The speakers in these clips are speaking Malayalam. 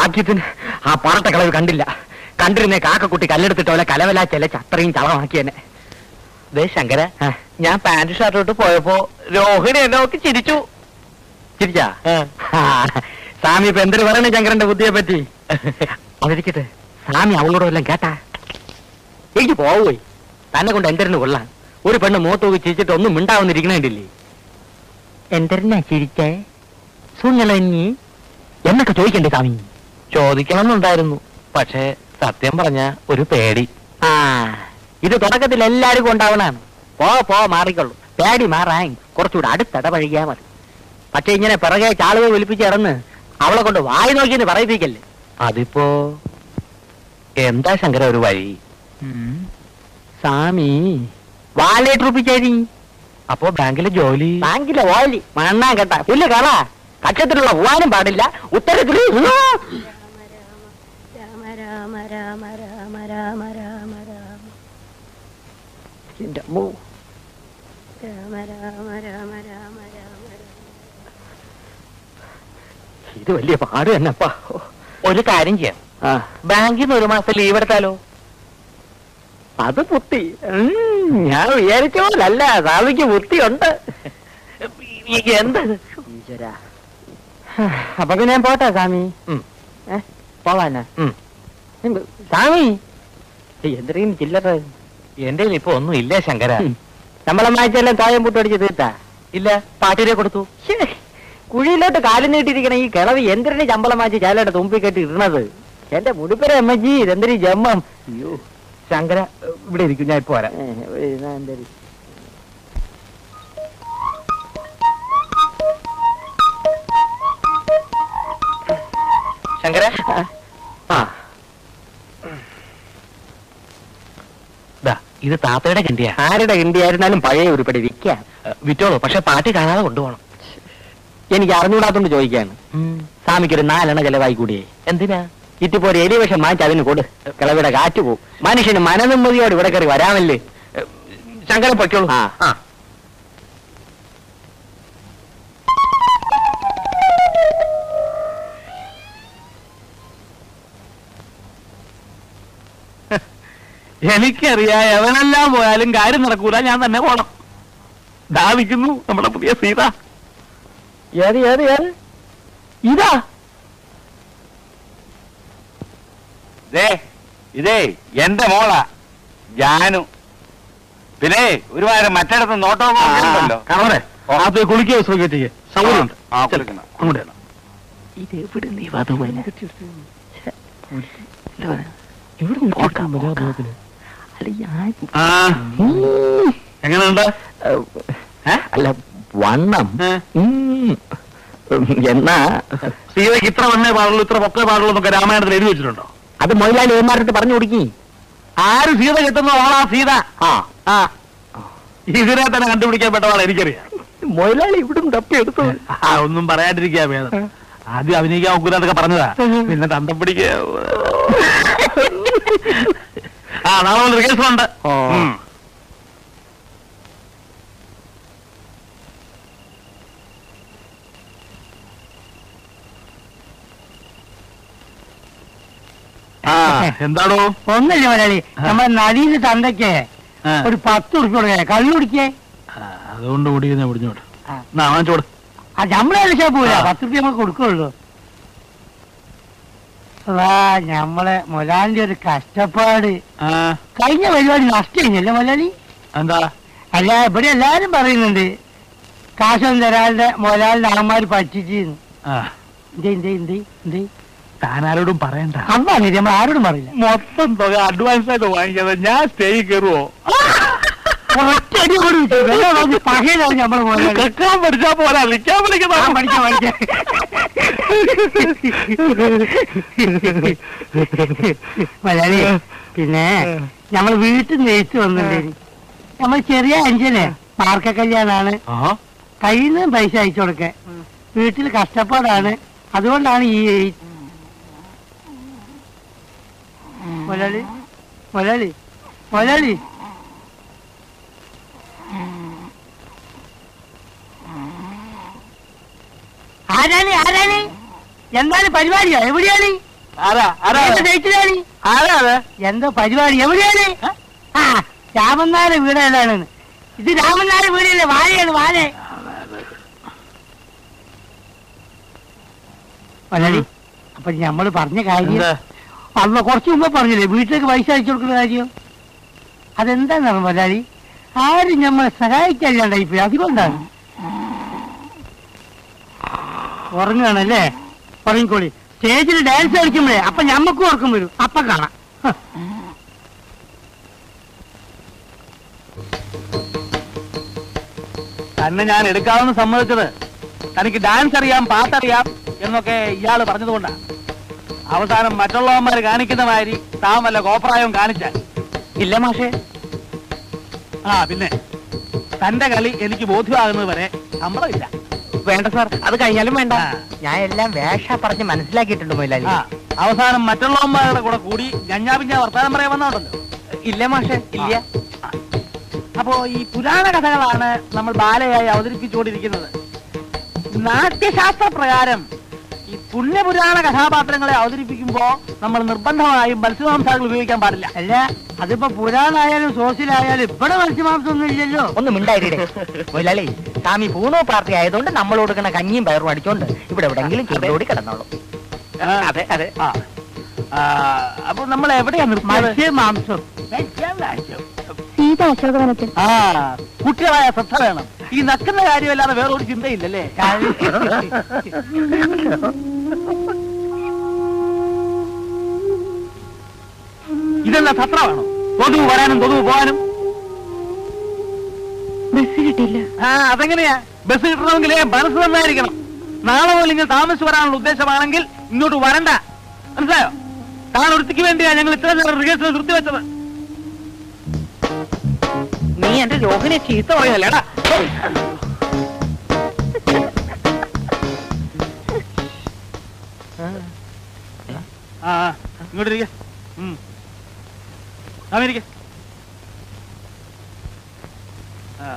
ഭാഗ്യത്തിന് ആ പാറട്ട കളവ് കണ്ടില്ല കണ്ടിരുന്നേ കാക്കക്കുട്ടി കല്ലെടുത്തിട്ട് പോലെ കലവല ചെലച്ച് അത്രയും ചളമാക്കി എന്നെ ദേ ശങ്കര ആ, ഞാൻ പാന്റ് ഷർട്ടോട്ട് പോയപ്പോ രോഹിണി എന്നെ നോക്കി ചിരിച്ചു ചിരിച്ചാ ആ, സ്വാമി ഇപ്പൊ എന്തൊരു പറയണേ ശങ്കരന്റെ ബുദ്ധിയെ പറ്റി അതിരിക്കട്ടെ സ്വാമി അവളോട് വല്ലതും കേട്ടാ എനിക്ക് പോവുകയി തന്നെ കൊണ്ട് എന്തരന് കൊള്ളാം ഒരു പെണ്ണ് മൂത്ത് നോക്കി ചിരിച്ചിട്ട് ഒന്നും മിണ്ടാവുന്നിരിക്കണേണ്ടില്ലേ എന്തരനാ ചിരിച്ചേ സുങ്ങളഞ്ഞി എന്നൊക്കെ ചോദിക്കണ്ടേ സ്വാമി ചോദിക്കണമെന്നുണ്ടായിരുന്നു പക്ഷേ സത്യം പറഞ്ഞ ഒരു പേടി ആ ഇത് തുടക്കത്തിൽ എല്ലാവർക്കും ഉണ്ടാവണാണ് പോ പോ മാറിക്കൊള്ളു പേടി മാറാൻ കുറച്ചുകൂടെ അടുത്തിടപഴകിയാ മതി പക്ഷെ ഇങ്ങനെ പിറകെ ചാളുകൾ വിളിപ്പിച്ച് ഇറന്ന് അവളെ കൊണ്ട് വായി നോക്കിയെന്ന് പറയിപ്പിക്കല്ലേ അതിപ്പോ എന്താ ശങ്കര ഒരു വഴി സ്വാമി വാലേറ്റ് റുപ്പിച്ചേരി അപ്പോ ബാങ്കിലെ ജോലി ബാങ്കിലെ ഓലി മണ്ണാൻ കേട്ട പുല്ല് കള കക്ഷത്തിലുള്ള പോവാനും പാടില്ല ഉത്തരത്തിൽ രാമ രാമ രാമ രാമ രാമ രാമ രാമ എന്റെ അമ്മോ. രാമ രാമ രാമ രാമ രാമ ഇത് വലിയ പാട് തന്നെപ്പാ ഒരു കാര്യം ചെയ്യാം ആ ബാങ്കിൽ നിന്ന് ഒരു മാസം ലീവ് എടുത്താലോ അത് ബുദ്ധി ഉം, ഞാൻ വിചാരിച്ച പോലല്ല സ്വാമിക്ക് ബുദ്ധിയുണ്ട് എന്ത് ഈശ്വരാ. അപ്പൊ പിന്നെ ഞാൻ പോട്ടെ സ്വാമി ഉം. ഏ പോവാനാ ഉം. എന്ത്? സ്വാമി ഏയ്, എന്തെങ്കിലും ചില്ലറ എന്റെ ഇപ്പൊ ഒന്നും ഇല്ല ശങ്കര നമ്മളെ മാച്ചെല്ലാം തായം പുട്ടടിച്ച് തീർത്താ ഇല്ല പാട്ടിരെ കൊടുത്തു ശ്ശേ, കുഴിയിലോട്ട് കാലു നീട്ടിയിരിക്കണ ഈ കിളവി എന്തിനു ശമ്പളം മാറ്റി ചാലയുടെ തുമ്പി കെട്ടി ഇടണത് എന്റെ മുടിപ്പര അമ്മജി ഇതെന്തൊരു ജമ്മം അയ്യോ ശങ്കര ഇവിടെ ഇരിക്കും ഞാൻ ഇപ്പൊ വരാം ഏ, ഇവിടെ ഇരുന്നാ എന്തൊരു ശങ്കര ആ ദാ ഇത് താത്തയുടെ കിണ്ടിയാ ആരുടെ കിണ്ടിയായിരുന്നാലും പഴയ ഉരുപ്പടി വിൽക്കാം വിറ്റോളൂ പക്ഷെ പാട്ടി കാണാതെ കൊണ്ടുപോകണം എനിക്ക് അറിഞ്ഞൂടാത്തോണ്ട് ചോദിക്കാണ് സ്വാമിക്ക് ഒരു നാലെണ്ണ ചെലവായി കൂടിയേ എന്തിനാ ഇത്തിപ്പോ ഒരു എലിവേഷം വാങ്ങിച്ച് അതിന് കൊടു കിളവിടെ കാറ്റ് പോവും മനുഷ്യന് മനനിമ്മതിയോട് ഇവിടെ കയറി വരാമല്ലേ ശങ്കര പൊയ്ക്കോളൂ ആ. ആ എനിക്കറിയാം എവനെല്ലാം പോയാലും കാര്യം നടക്കൂല ഞാൻ തന്നെ പോണം ദാവിക്കുന്നു നമ്മുടെ പുതിയ സീത ഏത് ഏത് ഏത് ഇതാ ദേ ഇതേ എന്റെ മോളാ ജാനു പിന്നെ ഒരുപാട് മറ്റിടത്ത് നോട്ടമൊക്കെ ഉണ്ടല്ലോ കറവറെ അത് കുളിക്കുക സുഖിക്കുക സൗകര്യമുണ്ട് ആ, കുളിക്കണം. അങ്ങോട്ട് ചെല്ലാം. ഇത് എവിടെ നീ വധുവനെ ആ എങ്ങനെയുണ്ട് അല്ല വണ്ണം ഏ? ഉം. എന്നാ സീതയ്ക്ക് ഇത്ര വണ്ണേ പാടുള്ളൂ ഇത്ര പൊക്കേ പാടുള്ളൂ എന്നൊക്കെ രാമായണത്തിൽ എഴുതി വെച്ചിട്ടുണ്ടോ അത് മൊയിലാളി ഏമാരുടെ പറഞ്ഞു കൊടുക്കി ആര് സീത കിട്ടുന്ന ആളാ സീത ആ ആ ഇതിനെ തന്നെ കണ്ടുപിടിക്കാൻ പെട്ടതാണ് എനിക്കറിയാം മൊയിലാളി ഇവിടും തപ്പിയെടുത്തു ആ ഒന്നും പറയാണ്ടിരിക്കാ ഭേദം ആദ്യം അഭിനയിക്കാൻ ഒക്കൂലൊക്കെ പറഞ്ഞതാ പിന്നെ തന്തം പിടിക്കുക ആ നാളെ റിഹേഴ്സലുണ്ട് ഓ. ഉം. ആ എന്താടോ ഒന്നല്ല മലയാളി നമ്മുടെ നദീന്റെ തന്തയ്ക്ക് ആ. ഒരു പത്ത് ഉറുപ്പ് കൊടുക്കേ കള്ളു കുടിക്കേ ആ, അതുകൊണ്ട് കൂടി ഞാൻ പിടിഞ്ഞോട്ട് ആ. എന്നാ വാങ്ങിച്ചോട് ആ നമ്മളെ വിളിച്ചാ പോരാ ആ. പത്ത് ഉറുപ്പ് നമുക്ക് കൊടുക്കുള്ളൂ വാ നമ്മളെ മൊലാലിന്റെ ഒരു കഷ്ടപ്പാട് ആ കഴിഞ്ഞ പരിപാടി നഷ്ടല്ലേ മൊലാലി എന്താ അല്ല ഇവിടെ എല്ലാരും പറയുന്നുണ്ട് കാശൊന്നും തരാതെ മൊലാലിന്റെ അമ്മമാര് പറ്റിച്ചെന്ന് ആ എന്തേ എന്തേ എന്തേ എന്തേ താനാരോടും പറയണ്ട അമ്മാണ് നമ്മൾ ആരോടും പറയില്ല മൊത്തം തുക അഡ്വാൻസ് ആയിട്ട് വാങ്ങിക്കാതെ ഞാൻ സ്റ്റേജിൽ കയറുവോ ഒറ്റ അടി കൂടി പകയിലാണ് നമ്മളെ മൊലാലി കേൾക്കാൻ പഠിച്ചാ പോരാ നിൽക്കാൻ ആ, പഠിക്കുന്ന പഠിക്കാം പഠിക്കാം മലയാളി പിന്നെ നമ്മൾ വീട്ടിൽ നിന്ന് എഴുത്ത് വന്നിട്ടുണ്ടേനി നമ്മൾ ചെറിയ അഞ്ചന് മാർക്ക കല്യാണാണ് കയ്യിൽ നിന്ന് പൈസ അയച്ചു കൊടുക്കാൻ വീട്ടിൽ കഷ്ടപ്പാടാണ് അതുകൊണ്ടാണ് ഈ എഴുത്ത് മലയാളി മലയാളി മലയാളി ആരാണ് ആരാണ് എന്താണ് പരിപാടിയോ എവിടെയാണ് ആരാ ആരാ എന്റെ ജയിച്ചില്ലാണി ആരാ അത് എന്തോ പരിപാടി എവിടെയാണ് ആ രാമനാട് വീട് ഏതാണ് ഇത് രാമനാട് വീടല്ലേ വാഴയാണ് വാഴ മലയാളി അപ്പൊ നമ്മള് പറഞ്ഞ കാര്യം എന്താ? അന്ന് കുറച്ച് മുമ്പ് പറഞ്ഞില്ലേ വീട്ടിലേക്ക് പൈസ അയച്ചു കൊടുക്കുന്ന കാര്യം അതെന്താണെന്ന് മലയാളി ആരും നമ്മളെ സഹായിക്കല്ലാണ്ടായി പോയി അതുകൊണ്ടാണ് ഉറങ്ങുകയാണല്ലേ ഉറങ്ങിക്കോളി സ്റ്റേജിൽ ഡാൻസ് കളിക്കുമ്പോഴേ അപ്പൊ ഞമ്മക്കും ഉറക്കം വരും അപ്പൊ കാണാം ഹ. തന്നെ ഞാൻ എടുക്കാമെന്ന് സമ്മതിച്ചത് തനിക്ക് ഡാൻസ് അറിയാം പാട്ടറിയാം എന്നൊക്കെ ഇയാള് പറഞ്ഞതുകൊണ്ടാ അവസാനം മറ്റുള്ളവന്മാര് കാണിക്കുന്ന മാതിരി താൻ വല്ല കോപ്രായവും കാണിച്ചാൽ ഇല്ല മാഷേ ആ പിന്നെ തന്റെ കളി എനിക്ക് ബോധ്യമാകുന്നത് വരെ ശമ്പളമില്ല വേണ്ട സാർ അത് കഴിഞ്ഞാലും വേണ്ട ആ. ഞാൻ എല്ലാം വേഷ പറഞ്ഞ് മനസ്സിലാക്കിയിട്ടുണ്ട് മൊയിലാലി ആ അവസാനം മറ്റുള്ളവന്മാരുടെ കൂടെ കൂടി ഞഞ്ഞാ പിഞ്ഞാ വർത്താനം പറയാൻ വന്നോണ്ടല്ലോ ഇല്ല മാഷേ ഇല്ല അപ്പോ ഈ പുരാണ കഥകളാണ് നമ്മൾ ബാലയായി അവതരിപ്പിച്ചുകൊണ്ടിരിക്കുന്നത് നാട്യശാസ്ത്ര പ്രകാരം ഈ പുണ്യപുരാണ കഥാപാത്രങ്ങളെ അവതരിപ്പിക്കുമ്പോ നമ്മൾ നിർബന്ധമായും മത്സ്യമാംസാദികൾ ഉപയോഗിക്കാൻ പാടില്ല അല്ല അതിപ്പോ പുരാണായാലും സോഷ്യലായാലും ഇവിടെ മത്സ്യമാംസം ഒന്നും ഇല്ലല്ലോ ഒന്ന് മിണ്ടായിരേ മൊയിലാളി സ്വാമി പൂണോ പാർട്ടി ആയതുകൊണ്ട് നമ്മൾ കൊടുക്കണ കഞ്ഞിയും പയറും അടിച്ചോണ്ട് ഇവിടെ എവിടെങ്കിലും ചൂടോടി കിടന്നോളൂ അതെ അതെ ആ. ആ, അപ്പൊ നമ്മൾ എവിടെയാ നിർത്തുന്നത് മത്സ്യമാംസം സീത അശോകവനത്തിൽ ആ കുട്ടികളായ ശ്രദ്ധ വേണം ഈ നക്കുന്ന കാര്യമല്ലാതെ വേറെ ഒരു ചിന്തയില്ലല്ലേ ഇതെന്താ സത്ര വേണോ തൊതു വരാനും തൊതു പോകാനും ബസ് കിട്ടില്ല ആ അതെങ്ങനെയാ ബസ് കിട്ടണമെങ്കിൽ മനസ്സ് നന്നായിരിക്കണം നാളെ മുതൽ ഇങ്ങനെ താമസിച്ച് വരാനുള്ള ഉദ്ദേശമാണെങ്കിൽ ഇങ്ങോട്ട് വരണ്ട മനസ്സിലായോ താൻ ഒരുത്തിക്ക് വേണ്ടിയാ ഞങ്ങൾ ഇത്ര നേരം റിഹേഴ്സൽ നിർത്തിവെച്ചത് നീ എന്റെ രോഹിനെ ചീത്ത പറയുന്നല്ലേടാ ആ ആ, ഇങ്ങോട്ട് ഇരിക്ക അമേരിക്ക ആ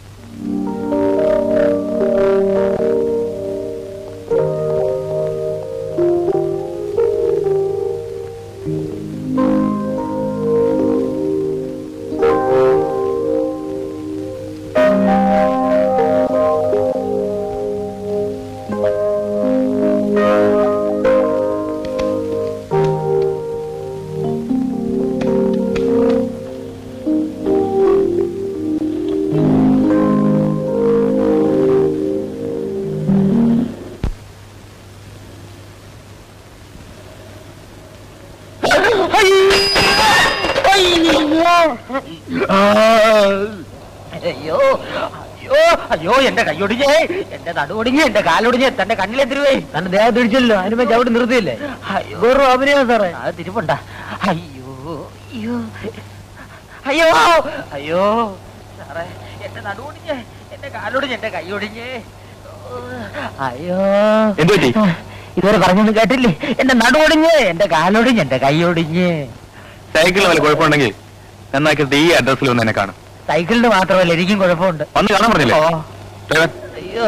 അയ്യോ അയ്യോ അയ്യോ എന്റെ കൈയൊടിഞ്ഞേ എന്റെ നടുവൊടിഞ്ഞ് എന്റെ കാലൊടിഞ്ഞ് തന്റെ കണ്ണിലെത്തിരുവേ തന്റെ ദേഹം തിരിച്ചല്ലോ അതിനുമ്പോ ചവിട്ടി നിർത്തിയില്ലേ വെറും അഭിനയം സാറേ അത് തിരിപ്പുണ്ട അയ്യോ അയ്യോ അയ്യോ അയ്യോ സാറേ എന്റെ നടുവൊടിഞ്ഞ് എന്റെ കാലൊടിഞ്ഞ് എന്റെ കൈയൊടിഞ്ഞ് അയ്യോ എന്ത് പറ്റി? ഇതുവരെ പറഞ്ഞൊന്നും കേട്ടില്ലേ എന്റെ നടുവൊടിഞ്ഞ് എന്റെ കാലൊടിഞ്ഞ് എന്റെ കൈയൊടിഞ്ഞ് സൈക്കിളിൽ വല്ല കുഴപ്പമുണ്ടെങ്കിൽ നന്നാക്കിയിട്ട് ഈ അഡ്രസ്സിൽ ഒന്ന് എന്നെ കാണും സൈക്കിളിന് മാത്രമല്ല എനിക്കും കുഴപ്പമുണ്ട് വന്ന് കാണാൻ പറഞ്ഞില്ലേ ഓ ഡ്രൈവർ അയ്യോ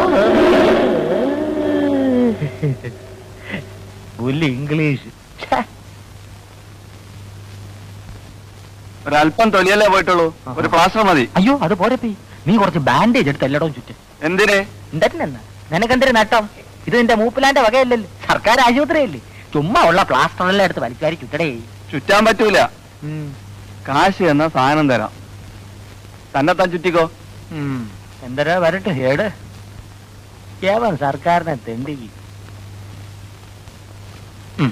പുല്ല് ഇംഗ്ലീഷ് ഛെ. ഒരല്പം തൊലിയല്ലേ പോയിട്ടുള്ളൂ ഒരു പ്ലാസ്റ്റർ മതി അയ്യോ അത് പോരപ്പി നീ കുറച്ച് ബാൻഡേജ് എടുത്ത് എല്ലായിടവും ചുറ്റും എന്തിന് എന്തെന്നാ നിനക്കെന്തൊരു നട്ടം ഇത് നിന്റെ മൂപ്പിലാന്റെ വകയല്ലല്ലോ സർക്കാർ ആശുപത്രിയല്ലേ ചുമ്മാ ഉള്ള പ്ലാസ്റ്റർ എല്ലാം എടുത്ത് വലിക്കാരി ചുറ്റടേ ചുറ്റാൻ പറ്റൂല ഉം. കാശ് എന്ന സാധനം തരാം തന്നെ താൻ ചുറ്റിക്കോ ഉം. എന്തരാ വരട്ടെ ഏട് കേവൻ സർക്കാരിനെ തെണ്ടി ഉം.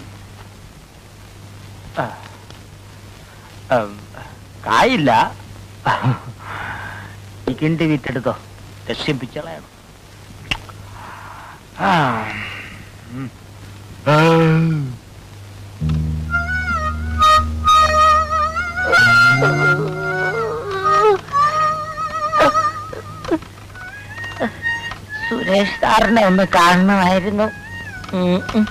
ആ. ഉം. കായില്ല ഈ കിണ്ടി വിറ്റെടുത്തോ രക്ഷിപ്പിച്ചളയണം ആ ഉം. സുരേഷ് സാറിനെ ഒന്ന് കാണണമായിരുന്നു ഉം, ഉം.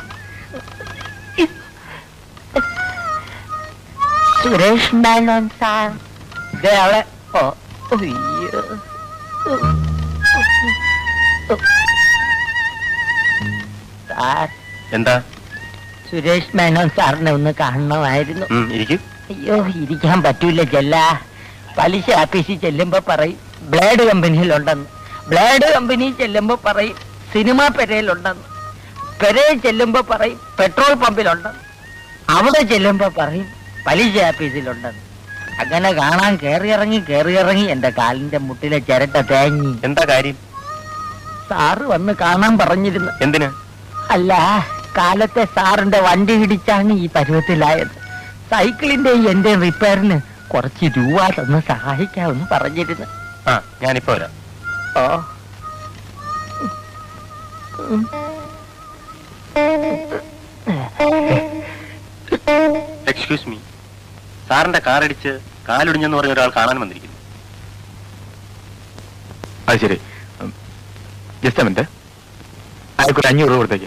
സുരേഷ് മേനോൻ സാർ ദേ അവളെ ഓ ഉയ്യോ. സാർ എന്താ സുരേഷ് മേനോൻ സാറിനെ ഒന്ന് കാണണമായിരുന്നു ഇരിക്കും അയ്യോ ഇരിക്കാൻ പറ്റൂല ചെല്ല പലിശ ആഫീസിൽ ചെല്ലുമ്പോ പറയും ബ്ലേഡ് കമ്പനിയിലുണ്ടെന്ന് ബ്ലേഡ് കമ്പനിയിൽ ചെല്ലുമ്പോ പറയും സിനിമാ പെരയിലുണ്ടെന്ന് പെരയിൽ ചെല്ലുമ്പോ പറയും പെട്രോൾ പമ്പിലുണ്ടെന്ന് അവിടെ ചെല്ലുമ്പോ പറയും പലിശ ആഫീസിലുണ്ടെന്ന് അങ്ങനെ കാണാൻ കേറിയിറങ്ങി കേറിയിറങ്ങി എന്റെ കാലിന്റെ മുട്ടിലെ ചിരട്ട തേങ്ങി എന്താ കാര്യം സാറ് വന്ന് കാണാൻ പറഞ്ഞിരുന്നു എന്തിനാ അല്ല കാലത്തെ സാറിന്റെ വണ്ടി ഇടിച്ചാണ് ഈ പരുവത്തിലായത് സൈക്കിളിന്റെയും എന്റെ റിപ്പയറിന് കുറച്ച് രൂപ തന്ന് സഹായിക്കാമെന്ന് പറഞ്ഞിരുന്നു ആ ഞാനിപ്പോ വരാം ഓ എക്സ്ക്യൂസ് മീ സാറിന്റെ കാറടിച്ച് കാലൊടിഞ്ഞെന്ന് പറഞ്ഞ ഒരാൾ കാണാൻ വന്നിരിക്കുന്നു അത് ശരി ജസ്റ്റ് മിനിറ്റ് അയാൾക്കൊരു അഞ്ഞൂറ് രൂപ കൊടുത്തേക്ക്